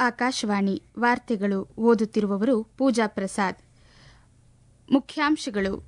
ಆಕಾಶವಾಣಿ ವಾರ್ತೆಗಳು ಓದುತ್ತಿರುವವರು ಪೂಜಾ ಪ್ರಸಾದ್ ಮುಖ್ಯಾಂಶಗಳು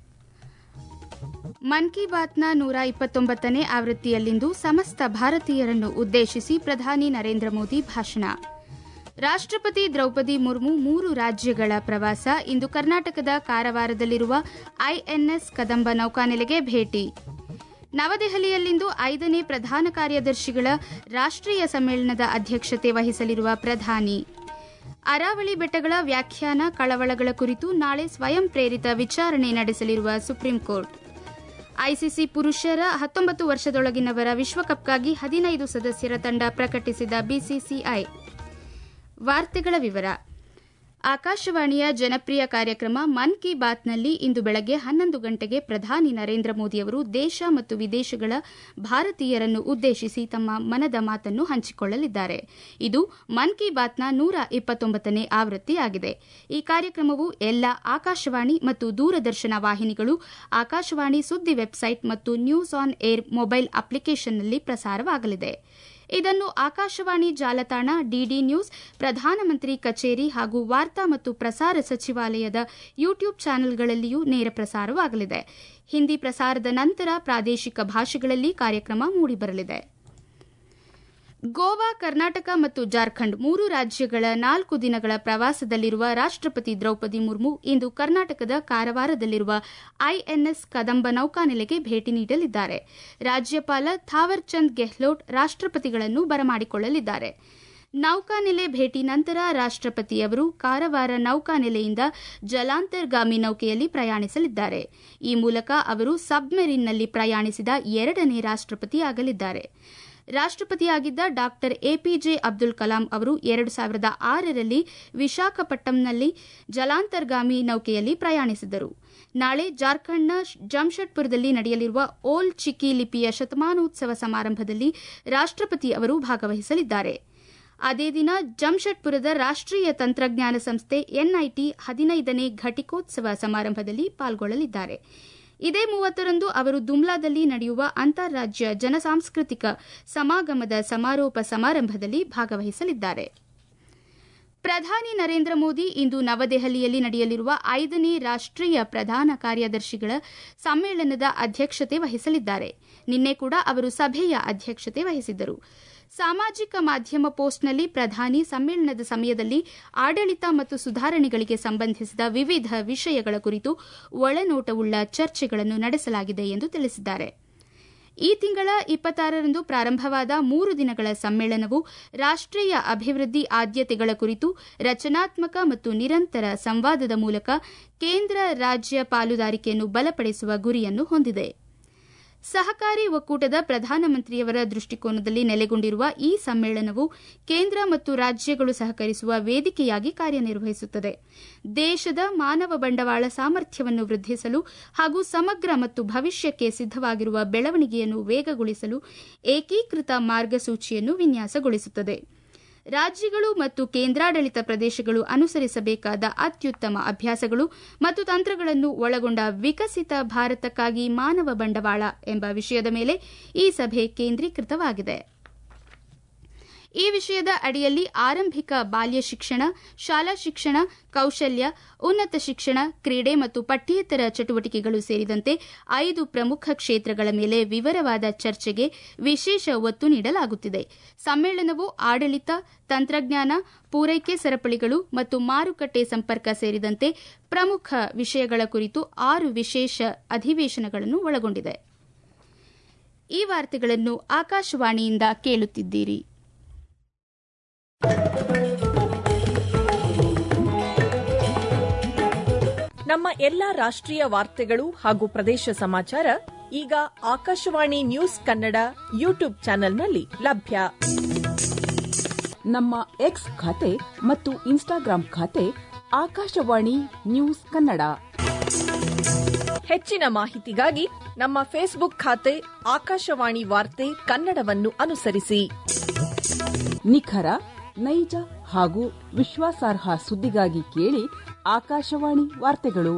ಮನ್ ಕಿ ಬಾತ್ನ ನೂರ ಇಪ್ಪತ್ತೊಂಬತ್ತನೇ ಆವೃತ್ತಿಯಲ್ಲಿಂದು ಸಮಸ್ತ ಭಾರತೀಯರನ್ನು ಉದ್ದೇಶಿಸಿ ಪ್ರಧಾನಿ ನರೇಂದ್ರ ಮೋದಿ ಭಾಷಣ ರಾಷ್ಟಪತಿ ದ್ರೌಪದಿ ಮುರ್ಮು ಮೂರು ರಾಜ್ಯಗಳ ಪ್ರವಾಸ ಇಂದು ಕರ್ನಾಟಕದ ಕಾರವಾರದಲ್ಲಿರುವ ಐಎನ್ಎಸ್ ಕದಂಬ ನೌಕಾನೆಲೆಗೆ ಭೇಟಿ ನವದೆಹಲಿಯಲ್ಲಿಂದು ಐದನೇ ಪ್ರಧಾನ ಕಾರ್ಯದರ್ಶಿಗಳ ರಾಷ್ಟೀಯ ಸಮ್ಮೇಳನದ ಅಧ್ಯಕ್ಷತೆ ವಹಿಸಲಿರುವ ಪ್ರಧಾನಿ ಅರಾವಳಿ ಬೆಟ್ಟಗಳ ವ್ಯಾಖ್ಯಾನ ಕಳವಳಗಳ ಕುರಿತು ನಾಳೆ ಸ್ವಯಂ ಪ್ರೇರಿತ ವಿಚಾರಣೆ ನಡೆಸಲಿರುವ ಸುಪ್ರೀಂ ಕೋರ್ಟ್ ಐಸಿಸಿ ಪುರುಷರ ಹತ್ತೊಂಬತ್ತು ವರ್ಷದೊಳಗಿನವರ ವಿಶ್ವಕಪ್ಗಾಗಿ ಹದಿನೈದು ಸದಸ್ಯರ ತಂಡ ಪ್ರಕಟಿಸಿದ ಬಿಸಿಸಿಐ ವಾರ್ತೆಗಳ ವಿವರ ಆಕಾಶವಾಣಿಯ ಜನಪ್ರಿಯ ಕಾರ್ಯಕ್ರಮ ಮನ್ ಕಿ ಬಾತ್ನಲ್ಲಿ ಇಂದು ಬೆಳಗ್ಗೆ ಹನ್ನೊಂದು ಗಂಟೆಗೆ ಪ್ರಧಾನಿ ನರೇಂದ್ರ ಮೋದಿಯವರು ದೇಶ ಮತ್ತು ವಿದೇಶಗಳ ಭಾರತೀಯರನ್ನು ಉದ್ದೇಶಿಸಿ ತಮ್ಮ ಮನದ ಮಾತನ್ನು ಹಂಚಿಕೊಳ್ಳಲಿದ್ದಾರೆ ಇದು ಮನ್ ಕಿ ಬಾತ್ನ ನೂರ ಇಪ್ಪತ್ತೊಂಬತ್ತನೇ ಆವೃತ್ತಿಯಾಗಿದೆ ಈ ಕಾರ್ಯಕ್ರಮವು ಎಲ್ಲ ಆಕಾಶವಾಣಿ ಮತ್ತು ದೂರದರ್ಶನ ವಾಹಿನಿಗಳು ಆಕಾಶವಾಣಿ ಸುದ್ದಿ ವೆಬ್ಸೈಟ್ ಮತ್ತು ನ್ಯೂಸ್ ಆನ್ ಏರ್ ಮೊಬೈಲ್ ಅಪ್ಲಿಕೇಶನ್ನಲ್ಲಿ ಪ್ರಸಾರವಾಗಲಿದೆ ಇದನ್ನು ಆಕಾಶವಾಣಿ ಜಾಲತಾಣ ಡಿಡಿ ನ್ಯೂಸ್ ಪ್ರಧಾನಮಂತ್ರಿ ಕಚೇರಿ ಹಾಗೂ ವಾರ್ತಾ ಮತ್ತು ಪ್ರಸಾರ ಸಚಿವಾಲಯದ ಯೂಟ್ಯೂಬ್ ಚಾನೆಲ್ಗಳಲ್ಲಿಯೂ ನೇರ ಪ್ರಸಾರವಾಗಲಿದೆ ಹಿಂದಿ ಪ್ರಸಾರದ ನಂತರ ಪ್ರಾದೇಶಿಕ ಭಾಷೆಗಳಲ್ಲಿ ಕಾರ್ಯಕ್ರಮ ಮೂಡಿಬರಲಿದೆ ಗೋವಾ ಕರ್ನಾಟಕ ಮತ್ತು ಜಾರ್ಖಂಡ್ ಮೂರು ರಾಜ್ಯಗಳ ನಾಲ್ಕು ದಿನಗಳ ಪ್ರವಾಸದಲ್ಲಿರುವ ರಾಷ್ಟಪತಿ ದ್ರೌಪದಿ ಮುರ್ಮು ಇಂದು ಕರ್ನಾಟಕದ ಕಾರವಾರದಲ್ಲಿರುವ ಐಎನ್ಎಸ್ ಕದಂಬ ನೌಕಾನೆಲೆಗೆ ಭೇಟಿ ನೀಡಲಿದ್ದಾರೆ ರಾಜ್ಯಪಾಲ ಥಾವರ್ ಚಂದ್ ಗೆಹ್ಲೋಟ್ ರಾಷ್ಟಪತಿಗಳನ್ನು ಬರಮಾಡಿಕೊಳ್ಳಲಿದ್ದಾರೆ ನೌಕಾನೆಲೆ ಭೇಟಿ ನಂತರ ರಾಷ್ಟಪತಿಯವರು ಕಾರವಾರ ನೌಕಾನೆಲೆಯಿಂದ ಜಲಾಂತರ್ಗಾಮಿ ನೌಕೆಯಲ್ಲಿ ಪ್ರಯಾಣಿಸಲಿದ್ದಾರೆ ಈ ಮೂಲಕ ಅವರು ಸಬ್ಮೆರಿನ್ನಲ್ಲಿ ಪ್ರಯಾಣಿಸಿದ ಎರಡನೇ ರಾಷ್ಟಪತಿಯಾಗಲಿದ್ದಾರೆ ರಾಷ್ಟಪತಿಯಾಗಿದ್ದ ಡಾ ಎಪಿಜೆ ಅಬ್ದುಲ್ ಕಲಾಂ ಅವರು ಎರಡು ಸಾವಿರದ ಆರರಲ್ಲಿ ವಿಶಾಖಪಟ್ಟಂನಲ್ಲಿ ಜಲಾಂತರ್ಗಾಮಿ ನೌಕೆಯಲ್ಲಿ ಪ್ರಯಾಣಿಸಿದರು ನಾಳೆ ಜಾರ್ಖಂಡ್ನ ಜಮ್ಶೆಡ್ಪುರದಲ್ಲಿ ನಡೆಯಲಿರುವ ಓಲ್ ಚಿಕಿ ಲಿಪಿಯ ಶತಮಾನೋತ್ಸವ ಸಮಾರಂಭದಲ್ಲಿ ರಾಷ್ಟಪತಿ ಅವರು ಭಾಗವಹಿಸಲಿದ್ದಾರೆ ಅದೇ ದಿನ ಜಮ್ಶೆಡ್ಪುರದ ರಾಷ್ಟೀಯ ತಂತ್ರಜ್ಞಾನ ಸಂಸ್ಥೆ ಎನ್ಐಟಿ ಹದಿನೈದನೇ ಘಟಿಕೋತ್ಸವ ಸಮಾರಂಭದಲ್ಲಿ ಪಾಲ್ಗೊಳ್ಳಲಿದ್ದಾರೆ ಇದೇ ಮೂವತ್ತರಂದು ಅವರು ದುಮ್ಲಾದಲ್ಲಿ ನಡೆಯುವ ಅಂತಾರಾಜ್ಯ ಜನಸಾಂಸ್ಕೃತಿಕ ಸಮಾಗಮದ ಸಮಾರೋಪ ಸಮಾರಂಭದಲ್ಲಿ ಭಾಗವಹಿಸಲಿದ್ದಾರೆ ಪ್ರಧಾನಿ ನರೇಂದ್ರ ಮೋದಿ ಇಂದು ನವದೆಹಲಿಯಲ್ಲಿ ನಡೆಯಲಿರುವ ಐದನೇ ರಾಷ್ಟೀಯ ಪ್ರಧಾನ ಕಾರ್ಯದರ್ಶಿಗಳ ಸಮ್ಮೇಳನದ ಅಧ್ಯಕ್ಷತೆ ವಹಿಸಲಿದ್ದಾರೆ ನಿನ್ನೆ ಕೂಡ ಅವರು ಸಭೆಯ ಅಧ್ಯಕ್ಷತೆ ವಹಿಸಿದ್ದರು ಸಾಮಾಜಿಕ ಮಾಧ್ಯಮ ಪೋಸ್ಟ್ನಲ್ಲಿ ಪ್ರಧಾನಿ ಸಮ್ಮೇಳನದ ಸಮಯದಲ್ಲಿ ಆಡಳಿತ ಮತ್ತು ಸುಧಾರಣೆಗಳಿಗೆ ಸಂಬಂಧಿಸಿದ ವಿವಿಧ ವಿಷಯಗಳ ಕುರಿತು ಒಳನೋಟವುಳ್ಳ ಚರ್ಚೆಗಳನ್ನು ನಡೆಸಲಾಗಿದೆ ಎಂದು ತಿಳಿಸಿದ್ದಾರೆ ಈ ತಿಂಗಳ ಇಪ್ಪತ್ತಾರರಂದು ಪ್ರಾರಂಭವಾದ ಮೂರು ದಿನಗಳ ಸಮ್ಮೇಳನವು ರಾಷ್ಟೀಯ ಅಭಿವೃದ್ಧಿ ಆದ್ಯತೆಗಳ ಕುರಿತು ರಚನಾತ್ಮಕ ಮತ್ತು ನಿರಂತರ ಸಂವಾದದ ಮೂಲಕ ಕೇಂದ್ರ ರಾಜ್ಯ ಪಾಲುದಾರಿಕೆಯನ್ನು ಬಲಪಡಿಸುವ ಗುರಿಯನ್ನು ಹೊಂದಿದೆ ಸಹಕಾರಿ ಒಕ್ಕೂಟದ ಪ್ರಧಾನಮಂತ್ರಿಯವರ ದೃಷ್ಟಿಕೋನದಲ್ಲಿ ನೆಲೆಗೊಂಡಿರುವ ಈ ಸಮ್ಮೇಳನವು ಕೇಂದ್ರ ಮತ್ತು ರಾಜ್ಯಗಳು ಸಹಕರಿಸುವ ವೇದಿಕೆಯಾಗಿ ಕಾರ್ಯನಿರ್ವಹಿಸುತ್ತದೆ ದೇಶದ ಮಾನವ ಬಂಡವಾಳ ಸಾಮರ್ಥ್ಯವನ್ನು ವೃದ್ಧಿಸಲು ಹಾಗೂ ಸಮಗ್ರ ಮತ್ತು ಭವಿಷ್ಯಕ್ಕೆ ಸಿದ್ದವಾಗಿರುವ ಬೆಳವಣಿಗೆಯನ್ನು ವೇಗಗೊಳಿಸಲು ಏಕೀಕೃತ ಮಾರ್ಗಸೂಚಿಯನ್ನು ವಿನ್ಯಾಸಗೊಳಿಸುತ್ತದೆ ರಾಜ್ಯಗಳು ಮತ್ತು ಕೇಂದ್ರಾಡಳಿತ ಪ್ರದೇಶಗಳು ಅನುಸರಿಸಬೇಕಾದ ಅತ್ಯುತ್ತಮ ಅಭ್ಯಾಸಗಳು ಮತ್ತು ತಂತ್ರಗಳನ್ನು ಒಳಗೊಂಡ ವಿಕಸಿತ ಭಾರತಕ್ಕಾಗಿ ಮಾನವ ಬಂಡವಾಳ ಎಂಬ ವಿಷಯದ ಮೇಲೆ ಈ ಸಭೆ ಕೇಂದ್ರೀಕೃತವಾಗಿದೆ ಈ ವಿಷಯದ ಅಡಿಯಲ್ಲಿ ಆರಂಭಿಕ ಬಾಲ್ಯ ಶಿಕ್ಷಣ ಶಾಲಾ ಶಿಕ್ಷಣ ಕೌಶಲ್ಯ ಉನ್ನತ ಶಿಕ್ಷಣ ಕ್ರೀಡೆ ಮತ್ತು ಪಠ್ಯೇತರ ಚಟುವಟಿಕೆಗಳು ಸೇರಿದಂತೆ ಐದು ಪ್ರಮುಖ ಕ್ಷೇತ್ರಗಳ ಮೇಲೆ ವಿವರವಾದ ಚರ್ಚೆಗೆ ವಿಶೇಷ ಒತ್ತು ನೀಡಲಾಗುತ್ತಿದೆ ಸಮ್ಮೇಳನವು ಆಡಳಿತ ತಂತ್ರಜ್ಞಾನ ಪೂರೈಕೆ ಸರಪಳಿಗಳು ಮತ್ತು ಮಾರುಕಟ್ಟೆ ಸಂಪರ್ಕ ಸೇರಿದಂತೆ ಪ್ರಮುಖ ವಿಷಯಗಳ ಕುರಿತು ಆರು ವಿಶೇಷ ಅಧಿವೇಶನಗಳನ್ನು ಒಳಗೊಂಡಿದೆ ಈ ವಾರ್ತೆಗಳನ್ನು ಆಕಾಶವಾಣಿಯಿಂದ ಕೇಳುತ್ತಿದ್ದೀರಿ ನಮ್ಮ ಎಲ್ಲಾ ರಾಷ್ಟ್ರೀಯ ವಾರ್ತೆಗಳು ಹಾಗೂ ಪ್ರದೇಶ ಸಮಾಚಾರ ಈಗ ಆಕಾಶವಾಣಿ ನ್ಯೂಸ್ ಕನ್ನಡ ಯೂಟ್ಯೂಬ್ ಚಾನೆಲ್ನಲ್ಲಿ ಲಭ್ಯ ನಮ್ಮ ಎಕ್ಸ್ ಖಾತೆ ಮತ್ತು ಇನ್ಸ್ಟಾಗ್ರಾಂ ಖಾತೆ ಆಕಾಶವಾಣಿ ನ್ಯೂಸ್ ಕನ್ನಡ ಹೆಚ್ಚಿನ ಮಾಹಿತಿಗಾಗಿ ನಮ್ಮ ಫೇಸ್ಬುಕ್ ಖಾತೆ ಆಕಾಶವಾಣಿ ವಾರ್ತೆ ಕನ್ನಡವನ್ನು ಅನುಸರಿಸಿ ನಿಖರ ನೈಜ ಹಾಗೂ ವಿಶ್ವಾಸಾರ್ಹ ಸುದ್ದಿಗಾಗಿ ಕೇಳಿ ಆಕಾಶವಾಣಿ ವಾರ್ತೆಗಳು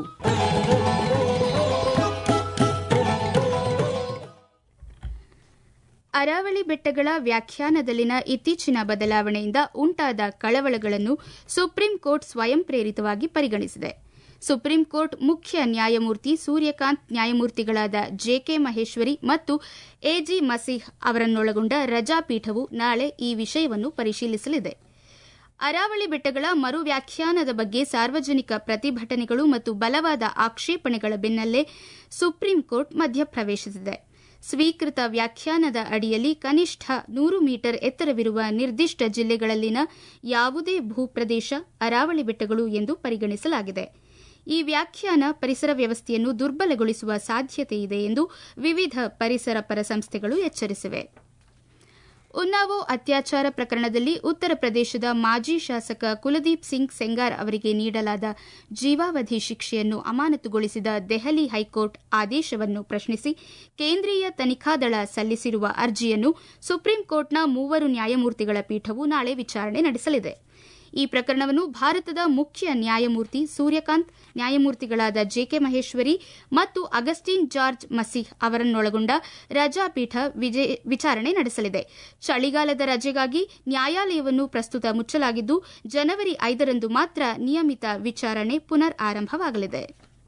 ಅರಾವಳಿ ಬೆಟ್ಟಗಳ ವ್ಯಾಖ್ಯಾನದಲ್ಲಿನ ಇತ್ತೀಚಿನ ಬದಲಾವಣೆಯಿಂದ ಉಂಟಾದ ಕಳವಳಗಳನ್ನು ಸುಪ್ರೀಂ ಕೋರ್ಟ್ ಸ್ವಯಂ ಪ್ರೇರಿತವಾಗಿ ಪರಿಗಣಿಸಿದೆ ಸುಪ್ರೀಂ ಕೋರ್ಟ್ ಮುಖ್ಯ ನ್ಯಾಯಮೂರ್ತಿ ಸೂರ್ಯಕಾಂತ್ ನ್ಯಾಯಮೂರ್ತಿಗಳಾದ ಜೆಕೆ ಮಹೇಶ್ವರಿ ಮತ್ತು ಎಜಿ ಮಸೀಹ್ ಅವರನ್ನೊಳಗೊಂಡ ರಜಾಪೀಠವು ನಾಳೆ ಈ ವಿಷಯವನ್ನು ಪರಿಶೀಲಿಸಲಿದೆ ಅರಾವಳಿ ಬೆಟ್ಟಗಳ ಮರು ವ್ಯಾಖ್ಯಾನದ ಬಗ್ಗೆ ಸಾರ್ವಜನಿಕ ಪ್ರತಿಭಟನೆಗಳು ಮತ್ತು ಬಲವಾದ ಆಕ್ಷೇಪಣೆಗಳ ಬೆನ್ನಲ್ಲೇ ಸುಪ್ರೀಂ ಕೋರ್ಟ್ ಮಧ್ಯಪ್ರವೇಶಿಸಿದೆ ಸ್ವೀಕೃತ ವ್ಯಾಖ್ಯಾನದ ಅಡಿಯಲ್ಲಿ ಕನಿಷ್ಠ ನೂರು ಮೀಟರ್ ಎತ್ತರವಿರುವ ನಿರ್ದಿಷ್ಟ ಜಿಲ್ಲೆಗಳಲ್ಲಿನ ಯಾವುದೇ ಭೂಪ್ರದೇಶ ಅರಾವಳಿ ಬೆಟ್ಟಗಳು ಎಂದು ಪರಿಗಣಿಸಲಾಗಿದೆ ಈ ವ್ಯಾಖ್ಯಾನ ಪರಿಸರ ವ್ಯವಸ್ಥೆಯನ್ನು ದುರ್ಬಲಗೊಳಿಸುವ ಸಾಧ್ಯತೆಯಿದೆ ಎಂದು ವಿವಿಧ ಪರಿಸರ ಪರ ಸಂಸ್ಥೆಗಳು ಎಚ್ಚರಿಸಿವೆ ಉನ್ನಾವೋ ಅತ್ಯಾಚಾರ ಪ್ರಕರಣದಲ್ಲಿ ಉತ್ತರ ಪ್ರದೇಶದ ಮಾಜಿ ಶಾಸಕ ಕುಲದೀಪ್ ಸಿಂಗ್ ಸೆಂಗಾರ್ ಅವರಿಗೆ ನೀಡಲಾದ ಜೀವಾವಧಿ ಶಿಕ್ಷೆಯನ್ನು ಅಮಾನತುಗೊಳಿಸಿದ ದೆಹಲಿ ಹೈಕೋರ್ಟ್ ಆದೇಶವನ್ನು ಪ್ರಶ್ನಿಸಿ ಕೇಂದ್ರೀಯ ತನಿಖಾ ದಳ ಸಲ್ಲಿಸಿರುವ ಅರ್ಜಿಯನ್ನು ಸುಪ್ರೀಂ ಕೋರ್ಟ್ನ ಮೂವರು ನ್ಯಾಯಮೂರ್ತಿಗಳ ಪೀಠವು ನಾಳೆ ವಿಚಾರಣೆ ನಡೆಸಲಿದೆ ಈ ಪ್ರಕರಣವನ್ನು ಭಾರತದ ಮುಖ್ಯ ನ್ಯಾಯಮೂರ್ತಿ ಸೂರ್ಯಕಾಂತ್ ನ್ಯಾಯಮೂರ್ತಿಗಳಾದ ಜೆಕೆ ಮಹೇಶ್ವರಿ ಮತ್ತು ಅಗಸ್ಟಿನ್ ಜಾರ್ಜ್ ಮಸೀಹ್ ಅವರನ್ನೊಳಗೊಂಡ ರಜಾಪೀಠ ವಿಚಾರಣೆ ನಡೆಸಲಿದೆ ಚಳಿಗಾಲದ ರಜೆಗಾಗಿ ನ್ಯಾಯಾಲಯವನ್ನು ಪ್ರಸ್ತುತ ಮುಚ್ಚಲಾಗಿದ್ದು ಜನವರಿ ಐದರಂದು ಮಾತ್ರ ನಿಯಮಿತ ವಿಚಾರಣೆ ಪುನರ್ ಆರಂಭವಾಗಲಿದೆ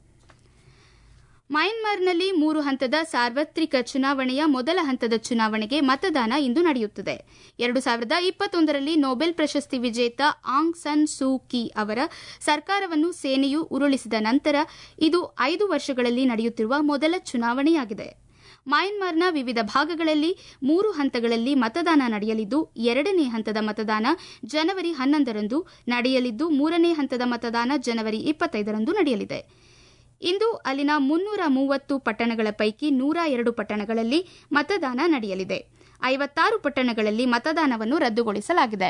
ಮಯನ್ಮಾರ್ನಲ್ಲಿ ಮೂರು ಹಂತದ ಸಾರ್ವತ್ರಿಕ ಚುನಾವಣೆಯ ಮೊದಲ ಹಂತದ ಚುನಾವಣೆಗೆ ಮತದಾನ ಇಂದು ನಡೆಯುತ್ತದೆ ಎರಡು ಸಾವಿರದ ಇಪ್ಪತ್ತೊಂದರಲ್ಲಿ ನೊಬೆಲ್ ಪ್ರಶಸ್ತಿ ವಿಜೇತ ಆಂಗ್ ಸನ್ ಸೂ ಕಿ ಅವರ ಸರ್ಕಾರವನ್ನು ಸೇನೆಯು ಉರುಳಿಸಿದ ನಂತರ ಇದು ಐದು ವರ್ಷಗಳಲ್ಲಿ ನಡೆಯುತ್ತಿರುವ ಮೊದಲ ಚುನಾವಣೆಯಾಗಿದೆ ಮಯನ್ಮಾರ್ನ ವಿವಿಧ ಭಾಗಗಳಲ್ಲಿ ಮೂರು ಹಂತಗಳಲ್ಲಿ ಮತದಾನ ನಡೆಯಲಿದ್ದು ಎರಡನೇ ಹಂತದ ಮತದಾನ ಜನವರಿ ಹನ್ನೊಂದರಂದು ನಡೆಯಲಿದ್ದು ಮೂರನೇ ಹಂತದ ಮತದಾನ ಜನವರಿ ಇಪ್ಪತ್ತೈದರಂದು ನಡೆಯಲಿದೆ ಇಂದು ಅಲ್ಲಿನ ಮುನ್ನೂರ ಮೂವತ್ತು ಪಟ್ಟಣಗಳ ಪೈಕಿ ನೂರ ಎರಡು ಪಟ್ಟಣಗಳಲ್ಲಿ ಮತದಾನ ನಡೆಯಲಿದೆ ಐವತ್ತಾರು ಪಟ್ಟಣಗಳಲ್ಲಿ ಮತದಾನವನ್ನು ರದ್ದುಗೊಳಿಸಲಾಗಿದೆ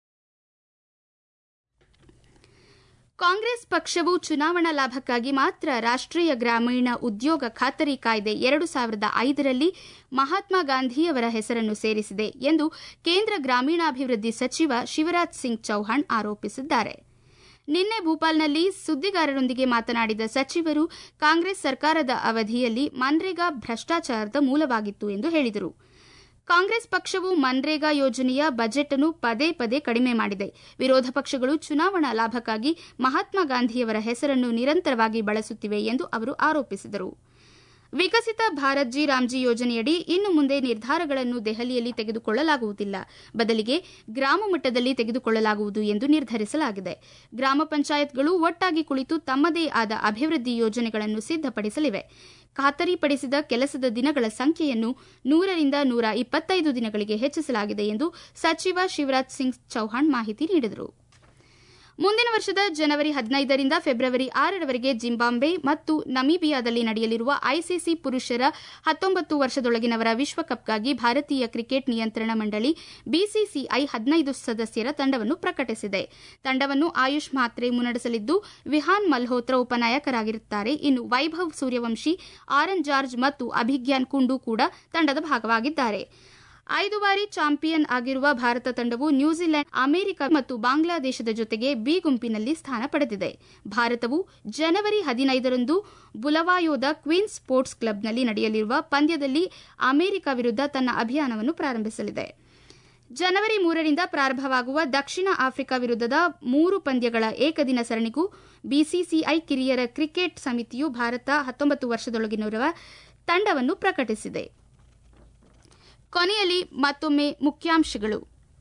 ಕಾಂಗ್ರೆಸ್ ಪಕ್ಷವು ಚುನಾವಣಾ ಲಾಭಕ್ಕಾಗಿ ಮಾತ್ರ ರಾಷ್ಟೀಯ ಗ್ರಾಮೀಣ ಉದ್ಯೋಗ ಖಾತರಿ ಕಾಯ್ದೆ ಎರಡು ಸಾವಿರದ ಐದರಲ್ಲಿ ಮಹಾತ್ಮ ಗಾಂಧಿಯವರ ಹೆಸರನ್ನು ಸೇರಿಸಿದೆ ಎಂದು ಕೇಂದ್ರ ಗ್ರಾಮೀಣಾಭಿವೃದ್ಧಿ ಸಚಿವ ಶಿವರಾಜ್ ಸಿಂಗ್ ಚೌಹಾಣ್ ಆರೋಪಿಸಿದ್ದಾರೆ ನಿನ್ನೆ ಭೂಪಾಲ್ನಲ್ಲಿ ಸುದ್ದಿಗಾರರೊಂದಿಗೆ ಮಾತನಾಡಿದ ಸಚಿವರು ಕಾಂಗ್ರೆಸ್ ಸರ್ಕಾರದ ಅವಧಿಯಲ್ಲಿ ಮನ್ರೇಗಾ ಭ್ರಷ್ಟಾಚಾರದ ಮೂಲವಾಗಿತ್ತು ಎಂದು ಹೇಳಿದರು ಕಾಂಗ್ರೆಸ್ ಪಕ್ಷವು ಮನ್ರೇಗಾ ಯೋಜನೆಯ ಬಜೆಟ್ ಅನ್ನು ಪದೇ ಪದೇ ಕಡಿಮೆ ಮಾಡಿದೆ ವಿರೋಧ ಪಕ್ಷಗಳು ಚುನಾವಣಾ ಲಾಭಕ್ಕಾಗಿ ಮಹಾತ್ಮ ಗಾಂಧಿಯವರ ಹೆಸರನ್ನು ನಿರಂತರವಾಗಿ ಬಳಸುತ್ತಿವೆ ಎಂದು ಅವರು ಆರೋಪಿಸಿದರು ವಿಕಸಿತ ಭಾರತ್ ಜಿ ರಾಮ್ಜಿ ಯೋಜನೆಯಡಿ ಇನ್ನು ಮುಂದೆ ನಿರ್ಧಾರಗಳನ್ನು ದೆಹಲಿಯಲ್ಲಿ ತೆಗೆದುಕೊಳ್ಳಲಾಗುವುದಿಲ್ಲ ಬದಲಿಗೆ ಗ್ರಾಮ ಮಟ್ಟದಲ್ಲಿ ತೆಗೆದುಕೊಳ್ಳಲಾಗುವುದು ಎಂದು ನಿರ್ಧರಿಸಲಾಗಿದೆ ಗ್ರಾಮ ಪಂಚಾಯತ್ಗಳು ಒಟ್ಟಾಗಿ ಕುಳಿತು ತಮ್ಮದೇ ಆದ ಅಭಿವೃದ್ಧಿ ಯೋಜನೆಗಳನ್ನು ಸಿದ್ದಪಡಿಸಲಿವೆ ಖಾತರಿಪಡಿಸಿದ ಕೆಲಸದ ದಿನಗಳ ಸಂಖ್ಯೆಯನ್ನು ನೂರರಿಂದ ನೂರ ಇಪ್ಪತ್ತೈದು ದಿನಗಳಿಗೆ ಹೆಚ್ಚಿಸಲಾಗಿದೆ ಎಂದು ಸಚಿವ ಶಿವರಾಜ್ ಸಿಂಗ್ ಚೌಹಾಣ್ ಮಾಹಿತಿ ನೀಡಿದರು ಮುಂದಿನ ವರ್ಷದ ಜನವರಿ ಹದಿನೈದರಿಂದ ಫೆಬ್ರವರಿ ಆರರವರೆಗೆ ಜಿಂಬಾಬ್ವೆ ಮತ್ತು ನಮೀಬಿಯಾದಲ್ಲಿ ನಡೆಯಲಿರುವ ಐಸಿಸಿ ಪುರುಷರ ಹತ್ತೊಂಬತ್ತು ವರ್ಷದೊಳಗಿನವರ ವಿಶ್ವಕಪ್ಗಾಗಿ ಭಾರತೀಯ ಕ್ರಿಕೆಟ್ ನಿಯಂತ್ರಣ ಮಂಡಳಿ ಬಿಸಿಸಿಐ ಹದಿನೈದು ಸದಸ್ಯರ ತಂಡವನ್ನು ಪ್ರಕಟಿಸಿದೆ ತಂಡವನ್ನು ಆಯುಷ್ ಮಾತ್ರೆ ಮುನ್ನಡೆಸಲಿದ್ದು ವಿಹಾನ್ ಮಲ್ಹೋತ್ರ ಉಪನಾಯಕರಾಗಿರುತ್ತಾರೆ ಇನ್ನು ವೈಭವ್ ಸೂರ್ಯವಂಶಿ ಆರನ್ ಜಾರ್ಜ್ ಮತ್ತು ಅಭಿಗ್ಯಾನ್ ಕುಂಡು ಕೂಡ ತಂಡದ ಭಾಗವಾಗಿದ್ದಾರೆ ಐದು ಬಾರಿ ಚಾಂಪಿಯನ್ ಆಗಿರುವ ಭಾರತ ತಂಡವು ನ್ಯೂಜಿಲೆಂಡ್ ಅಮೆರಿಕ ಮತ್ತು ಬಾಂಗ್ಲಾದೇಶದ ಜೊತೆಗೆ ಬಿ ಗುಂಪಿನಲ್ಲಿ ಸ್ಥಾನ ಪಡೆದಿದೆ ಭಾರತವು ಜನವರಿ ಹದಿನೈದರಂದು ಬುಲವಾಯೋದ ಕ್ವೀನ್ಸ್ ಸ್ಪೋರ್ಟ್ಸ್ ಕ್ಲಬ್ನಲ್ಲಿ ನಡೆಯಲಿರುವ ಪಂದ್ಯದಲ್ಲಿ ಅಮೆರಿಕ ವಿರುದ್ಧ ತನ್ನ ಅಭಿಯಾನವನ್ನು ಪ್ರಾರಂಭಿಸಲಿದೆ ಜನವರಿ ಮೂರರಿಂದ ಪ್ರಾರಂಭವಾಗುವ ದಕ್ಷಿಣ ಆಫ್ರಿಕಾ ವಿರುದ್ಧದ ಮೂರು ಪಂದ್ಯಗಳ ಏಕದಿನ ಸರಣಿಗೂ ಬಿಸಿಸಿಐ ಕಿರಿಯರ ಕ್ರಿಕೆಟ್ ಸಮಿತಿಯು ಭಾರತ ಹತ್ತೊಂಬತ್ತು ವರ್ಷದೊಳಗಿನವರ ತಂಡವನ್ನು ಪ್ರಕಟಿಸಿದೆ ಕೊನೆಯಲ್ಲಿ ಮತ್ತೊಮ್ಮೆ ಮುಖ್ಯಾಂಶಗಳು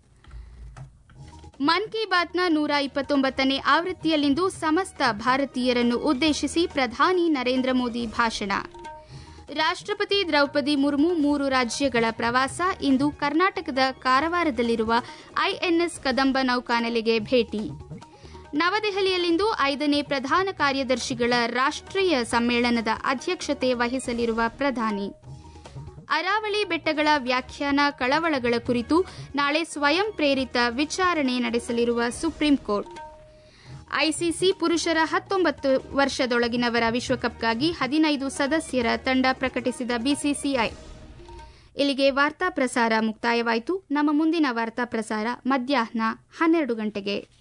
ಮನ್ ಕಿ ಬಾತ್ನ ನೂರ ಇಪ್ಪತ್ತೊಂಬತ್ತನೇ ಆವೃತ್ತಿಯಲ್ಲಿಂದು ಸಮಸ್ತ ಭಾರತೀಯರನ್ನು ಉದ್ದೇಶಿಸಿ ಪ್ರಧಾನಿ ನರೇಂದ್ರ ಮೋದಿ ಭಾಷಣ ರಾಷ್ಟ್ರಪತಿ ದ್ರೌಪದಿ ಮುರ್ಮು ಮೂರು ರಾಜ್ಯಗಳ ಪ್ರವಾಸ ಇಂದು ಕರ್ನಾಟಕದ ಕಾರವಾರದಲ್ಲಿರುವ ಐಎನ್ಎಸ್ ಕದಂಬ ನೌಕಾನೆಲೆಗೆ ಭೇಟಿ ನವದೆಹಲಿಯಲ್ಲಿಂದು ಐದನೇ ಪ್ರಧಾನ ಕಾರ್ಯದರ್ಶಿಗಳ ರಾಷ್ಟ್ರೀಯ ಸಮ್ಮೇಳನದ ಅಧ್ಯಕ್ಷತೆ ವಹಿಸಲಿರುವ ಪ್ರಧಾನಿ ಅರಾವಳಿ ಬೆಟ್ಟಗಳ ವ್ಯಾಖ್ಯಾನ ಕಳವಳಗಳ ಕುರಿತು ನಾಳೆ ಸ್ವಯಂ ಪ್ರೇರಿತ ವಿಚಾರಣೆ ನಡೆಸಲಿರುವ ಸುಪ್ರೀಂ ಕೋರ್ಟ್ ಐಸಿಸಿ ಪುರುಷರ ಹತ್ತೊಂಬತ್ತು ವರ್ಷದೊಳಗಿನವರ ವಿಶ್ವಕಪ್ಗಾಗಿ ಹದಿನೈದು ಸದಸ್ಯರ ತಂಡ ಪ್ರಕಟಿಸಿದ ಬಿಸಿಸಿಐ ಇಲ್ಲಿಗೆ ವಾರ್ತಾ ಪ್ರಸಾರ ಮುಕ್ತಾಯವಾಯಿತು ನಮ್ಮ ಮುಂದಿನ ವಾರ್ತಾ ಪ್ರಸಾರ ಮಧ್ಯಾಹ್ನ ಹನ್ನೆರಡು ಗಂಟೆಗೆ